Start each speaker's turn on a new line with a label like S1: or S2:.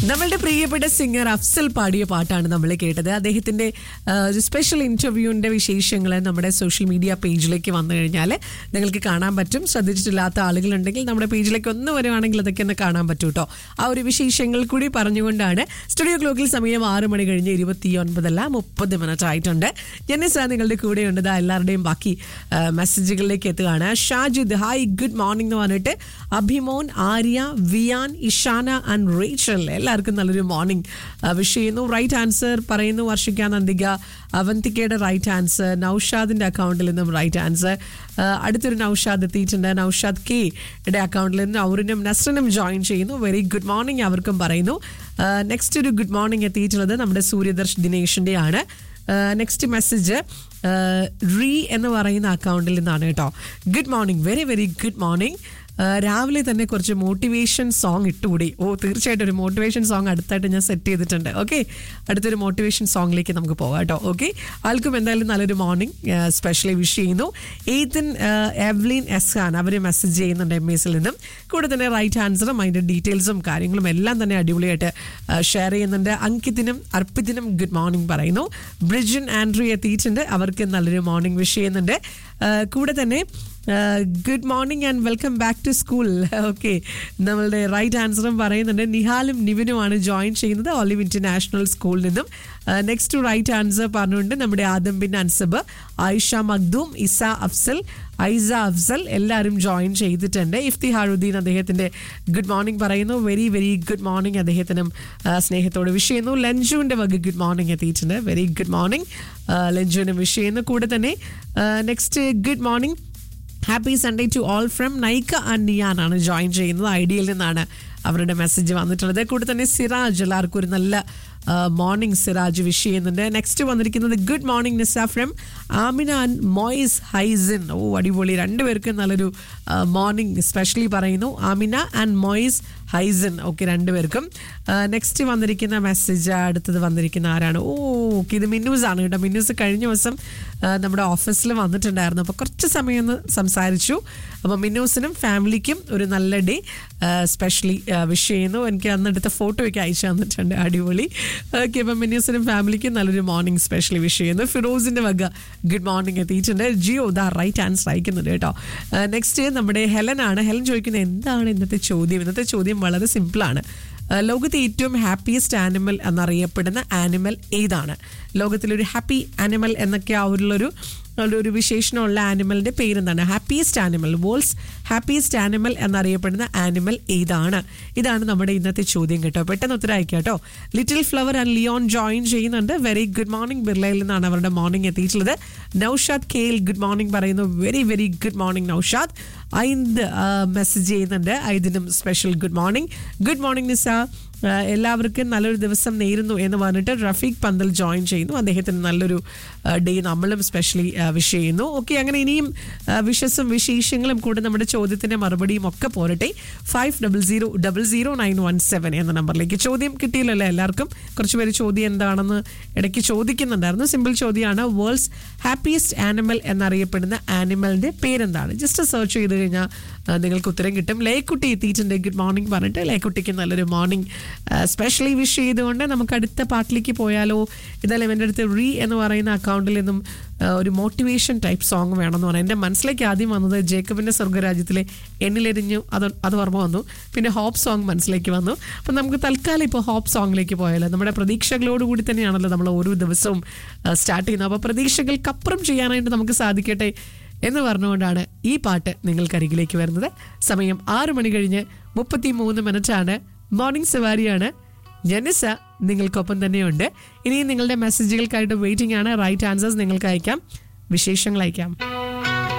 S1: നമ്മളുടെ പ്രിയപ്പെട്ട സിംഗർ അഫ്സൽ പാടിയ പാട്ടാണ് നമ്മൾ കേട്ടത് അദ്ദേഹത്തിന്റെ ആ, ഒരു സ്പെഷ്യൽ ഇന്റർവ്യൂവിന്റെ വിശേഷങ്ങൾ നമ്മുടെ സോഷ്യൽ മീഡിയ പേജിലേക്ക് വന്നു കഴിഞ്ഞാൽ നിങ്ങൾക്ക് കാണാൻ പറ്റും ശ്രദ്ധിച്ചിട്ടില്ലാത്ത ആളുകളുണ്ടെങ്കിൽ നമ്മുടെ പേജിലേക്ക് ഒന്ന് വരുവാണെങ്കിൽ അതൊക്കെ ഒന്ന് കാണാൻ പറ്റും കേട്ടോ ആ ഒരു വിശേഷങ്ങൾ കൂടി പറഞ്ഞുകൊണ്ടാണ് സ്റ്റുഡിയോ ക്ലോക്കിൽ സമയം ആറ് മണി കഴിഞ്ഞ് ഇരുപത്തി ഒൻപതല്ല മുപ്പത് മിനിറ്റ് ആയിട്ടുണ്ട് ജനസ നിങ്ങളുടെ കൂടെയുണ്ട് ദാ എല്ലാവരുടെയും ബാക്കി ആ, മെസ്സേജുകളിലേക്ക് എത്തുകയാണ് ഷാജിദ് ഹായ് ഗുഡ് മോർണിംഗ് എന്ന് പറഞ്ഞിട്ട് അഭിമോൻ ആര്യ വിയാൻ ഇഷാന ആൻഡ് റേച്ചൽ എല്ലാവർക്കും നല്ലൊരു മോർണിംഗ് വിഷ് ചെയ്യുന്നു റൈറ്റ് ആൻസർ പറയുന്നു വർഷിക്ക നന്ദിക അവന്തികയുടെ റൈറ്റ് ആൻസർ നൌഷാദിന്റെ അക്കൗണ്ടിൽ നിന്നും റൈറ്റ് ആൻസർ അടുത്തൊരു നൌഷാദ് എത്തിയിട്ടുണ്ട് നൌഷാദ് കെ യുടെ അക്കൗണ്ടിൽ നിന്ന് ഔറിനും നസ്രനും ജോയിൻ ചെയ്യുന്നു വെരി ഗുഡ് മോർണിംഗ് അവർക്കും പറയുന്നു നെക്സ്റ്റ് ഒരു ഗുഡ് മോർണിംഗ് എത്തിയിട്ടുള്ളത് നമ്മുടെ സൂര്യദർശ് ദിനേഷിന്റെ ആണ് നെക്സ്റ്റ് മെസ്സേജ് റീ എന്ന് പറയുന്ന അക്കൗണ്ടിൽ നിന്നാണ് കേട്ടോ good morning very very good morning രാവിലെ തന്നെ കുറച്ച് മോട്ടിവേഷൻ സോങ് ഇട്ടുകൂടി ഓ തീർച്ചയായിട്ടും ഒരു മോട്ടിവേഷൻ സോങ് അടുത്തായിട്ട് ഞാൻ സെറ്റ് ചെയ്തിട്ടുണ്ട് ഓക്കെ അടുത്തൊരു മോട്ടിവേഷൻ സോങ്ങിലേക്ക് നമുക്ക് പോകാം കേട്ടോ ഓക്കെ ആൾക്കും എന്തായാലും നല്ലൊരു മോർണിംഗ് സ്പെഷ്യലി വിഷ് ചെയ്യുന്നു ഏതൻ എവ്ലിൻ എസ് ഖാൻ അവർ മെസ്സേജ് ചെയ്യുന്നുണ്ട് എം എസിൽ നിന്നും കൂടെ തന്നെ റൈറ്റ് ആൻസറും അതിൻ്റെ ഡീറ്റെയിൽസും കാര്യങ്ങളും എല്ലാം തന്നെ അടിപൊളിയായിട്ട് ഷെയർ ചെയ്യുന്നുണ്ട് അങ്കിത്തിനും അർപ്പിത്തിനും ഗുഡ് മോർണിംഗ് പറയുന്നു ബ്രിജിൻ ആൻഡ്രി എത്തിയിട്ടുണ്ട് അവർക്ക് നല്ലൊരു മോർണിംഗ് വിഷ് ചെയ്യുന്നുണ്ട് ആ, കൂടെ തന്നെ good morning and welcome back to school okay നമ്മളുടെ റൈറ്റ് ആൻസറും പറയുന്നുണ്ട് നിഹാലും നിവിനുമാണ് ജോയിൻ ചെയ്യുന്നത് ഒലിവ് ഇന്റർനാഷണൽ സ്കൂളിൽ നിന്നും നെക്സ്റ്റ് റൈറ്റ് ആൻസർ പറഞ്ഞുകൊണ്ട് നമ്മുടെ ആദം ബിൻ അൻസബ് ആയിഷ മഖ്ദൂം ഇസ അഫ്സൽ ഐസ അഫ്സൽ എല്ലാവരും ജോയിൻ ചെയ്തിട്ടുണ്ട് ഇഫ്തി ഹാറുദ്ദീൻ അദ്ദേഹത്തിന്റെ ഗുഡ് മോർണിംഗ് പറയുന്നു വെരി വെരി ഗുഡ് മോർണിംഗ് അദ്ദേഹത്തിനും ആ, സ്നേഹത്തോട് വിഷ് ചെയ്യുന്നു ലഞ്ചുവിന്റെ വക ഗുഡ് മോർണിംഗ് എത്തിയിട്ടുണ്ട് വെരി ഗുഡ് മോർണിംഗ് ലഞ്ചുവിനും വിഷ് ചെയ്യുന്നു കൂടെ തന്നെ next good morning happy Sunday to all from നൈക്ക ആൻഡ് നിയാനാണ് ജോയിൻ ചെയ്യുന്നത് ഐഡിയയിൽ നിന്നാണ് അവരുടെ മെസ്സേജ് വന്നിട്ടുള്ളത് കൂടെ തന്നെ സിറാജ് എല്ലാവർക്കും ഒരു നല്ല മോർണിംഗ് സിറാജ് വിഷ് ചെയ്യുന്നുണ്ട് നെക്സ്റ്റ് വന്നിരിക്കുന്നത് good morning Nisa from Amina and Moiz ഹൈസിൻ ഓ അടിപൊളി രണ്ടുപേർക്കും നല്ലൊരു മോർണിംഗ് സ്പെഷ്യലി പറയുന്നു ആമിന ആൻഡ് മോയിസ് ഹൈസൻ ഓക്കെ രണ്ടുപേർക്കും നെക്സ്റ്റ് വന്നിരിക്കുന്ന മെസ്സേജ് അടുത്തത് വന്നിരിക്കുന്ന ആരാണ് ഓ ഓക്കെ ഇത് മിന്നൂസ് ആണ് കേട്ടോ മിന്നൂസ് കഴിഞ്ഞ ദിവസം ആ, നമ്മുടെ ഓഫീസിൽ വന്നിട്ടുണ്ടായിരുന്നു അപ്പോൾ കുറച്ച് സമയം ഒന്ന് സംസാരിച്ചു അപ്പോൾ മിന്നൂസിനും ഫാമിലിക്കും ഒരു നല്ല ഡേ സ്പെഷ്യലി വിഷ് ചെയ്യുന്നു എനിക്ക് അന്ന് എടുത്ത ഫോട്ടോ ഒക്കെ അയച്ചു തന്നിട്ടുണ്ട് അടിപൊളി ഓക്കെ അപ്പം മിന്നൂസിനും ഫാമിലിക്കും നല്ലൊരു മോർണിംഗ് സ്പെഷ്യലി വിഷ് ചെയ്യുന്നു ഫിറോസിന്റെ വക ഗുഡ് മോർണിംഗ് എത്തിയിട്ടുണ്ട് ജിയോ ദാ റൈറ്റ് ആൻസർ അയക്കുന്നുണ്ട് കേട്ടോ നെക്സ്റ്റ് നമ്മുടെ ഹെലൻ ആണ് ഹെലൻ ചോദിക്കുന്നത് എന്താണ് ഇന്നത്തെ ചോദ്യം ഇന്നത്തെ ചോദ്യം വളരെ സിമ്പിളാണ് ഏഹ് ലോകത്തെ ഏറ്റവും ഹാപ്പിയസ്റ്റ് ആനിമൽ എന്നറിയപ്പെടുന്ന ആനിമൽ ഏതാണ് ലോകത്തിലൊരു ഹാപ്പി ആനിമൽ എന്നൊക്കെ ആ ഒരു ഒരു ഒരു വിശേഷണമുള്ള ആനിമലിന്റെ പേരെന്താണ് happiest animal world's happiest animal എന്നറിയപ്പെടുന്ന ആനിമൽ ഏതാണ് ഇതാണ് നമ്മുടെ ഇന്നത്തെ ചോദ്യം കേട്ടോ പെട്ടെന്ന് ഉത്തരം അയക്കാം കേട്ടോ little flower and Leon join ചെയ്യുന്നുണ്ട് വെരി ഗുഡ് മോർണിംഗ് ബിർളയിൽ നിന്നാണ് അവരുടെ മോർണിംഗ് എത്തിയിട്ടുള്ളത് നൌഷാദ് കെയിൽ ഗുഡ് മോർണിംഗ് പറയുന്നു very very good morning Naushad ഐന്ത് മെസ്സേജ് ചെയ്യുന്നുണ്ട് ഐദിനും special good morning good morning Nisa ആ, എല്ലാവർക്കും നല്ലൊരു ദിവസം നേരുന്നു എന്ന് പറഞ്ഞിട്ട് റഫീഖ് പന്തൽ ജോയിൻ ചെയ്യുന്നു അദ്ദേഹത്തിന് നല്ലൊരു ഡേ നമ്മളും സ്പെഷ്യലി വിഷ് ചെയ്യുന്നു ഓക്കെ അങ്ങനെ ഇനിയും വിഷസും വിശേഷങ്ങളും കൂടെ നമ്മുടെ ചോദ്യത്തിന്റെ മറുപടിയും ഒക്കെ പോരട്ടെ five double zero double zero nine one seven എന്ന നമ്പറിലേക്ക് ചോദ്യം കിട്ടിയില്ലല്ലോ എല്ലാവർക്കും കുറച്ച് പേര് ചോദ്യം എന്താണെന്ന് ഇടയ്ക്ക് ചോദിക്കുന്നുണ്ടായിരുന്നു സിമ്പിൾ ചോദ്യമാണ് വേൾഡ്സ് ഹാപ്പിയസ്റ്റ് ആനിമൽ എന്നറിയപ്പെടുന്ന ആനിമലിന്റെ പേരെന്താണ് ജസ്റ്റ് സെർച്ച് ചെയ്ത് കഴിഞ്ഞാൽ ആ, നിങ്ങൾക്ക് ഉത്തരം കിട്ടും ലേക്കുട്ടി എത്തിയിട്ടുണ്ട് ഗുഡ് മോർണിംഗ് പറഞ്ഞിട്ട് ലേക്കുട്ടിക്ക് നല്ലൊരു മോർണിംഗ് സ്പെഷ്യലി വിഷ് ചെയ്തുകൊണ്ട് നമുക്ക് അടുത്ത പാട്ടിലേക്ക് പോയാലോ ഇതെല്ലാം എൻ്റെ അടുത്ത് റീ എന്ന് പറയുന്ന അക്കൗണ്ടിൽ നിന്നും ആ, ഒരു മോട്ടിവേഷൻ ടൈപ്പ് സോങ് വേണമെന്ന് പറയാം എൻ്റെ മനസ്സിലേക്ക് ആദ്യം വന്നത് ജേക്കബിൻ്റെ സ്വർഗ്ഗരാജ്യത്തിലെ എന്നിലെരിഞ്ഞു അത് അത് ഓർമ്മ വന്നു പിന്നെ ഹോപ്പ് സോങ് മനസ്സിലേക്ക് വന്നു അപ്പം നമുക്ക് തൽക്കാലം ഇപ്പോൾ ഹോപ്പ് സോങ്ങിലേക്ക് പോയാലോ നമ്മുടെ പ്രതീക്ഷകളോട് കൂടി തന്നെയാണല്ലോ നമ്മൾ ഓരോ ദിവസവും സ്റ്റാർട്ട് ചെയ്യുന്നത് അപ്പോൾ പ്രതീക്ഷകൾക്കപ്പുറം ചെയ്യാനായിട്ട് നമുക്ക് സാധിക്കട്ടെ എന്ന് പറഞ്ഞുകൊണ്ടാണ് ഈ പാട്ട് നിങ്ങൾക്കരികിലേക്ക് വരുന്നത് സമയം ആറു മണി കഴിഞ്ഞ് മുപ്പത്തി മൂന്ന് മിനിറ്റാണ് മോർണിംഗ് സവാരിയാണ് ജനസ നിങ്ങൾക്കൊപ്പം തന്നെയുണ്ട് ഇനിയും നിങ്ങളുടെ മെസ്സേജുകൾക്കായിട്ട് വെയിറ്റിംഗ് ആണ് റൈറ്റ് ആൻസേഴ്സ് നിങ്ങൾക്ക് അയക്കാം വിശേഷങ്ങൾ അയക്കാം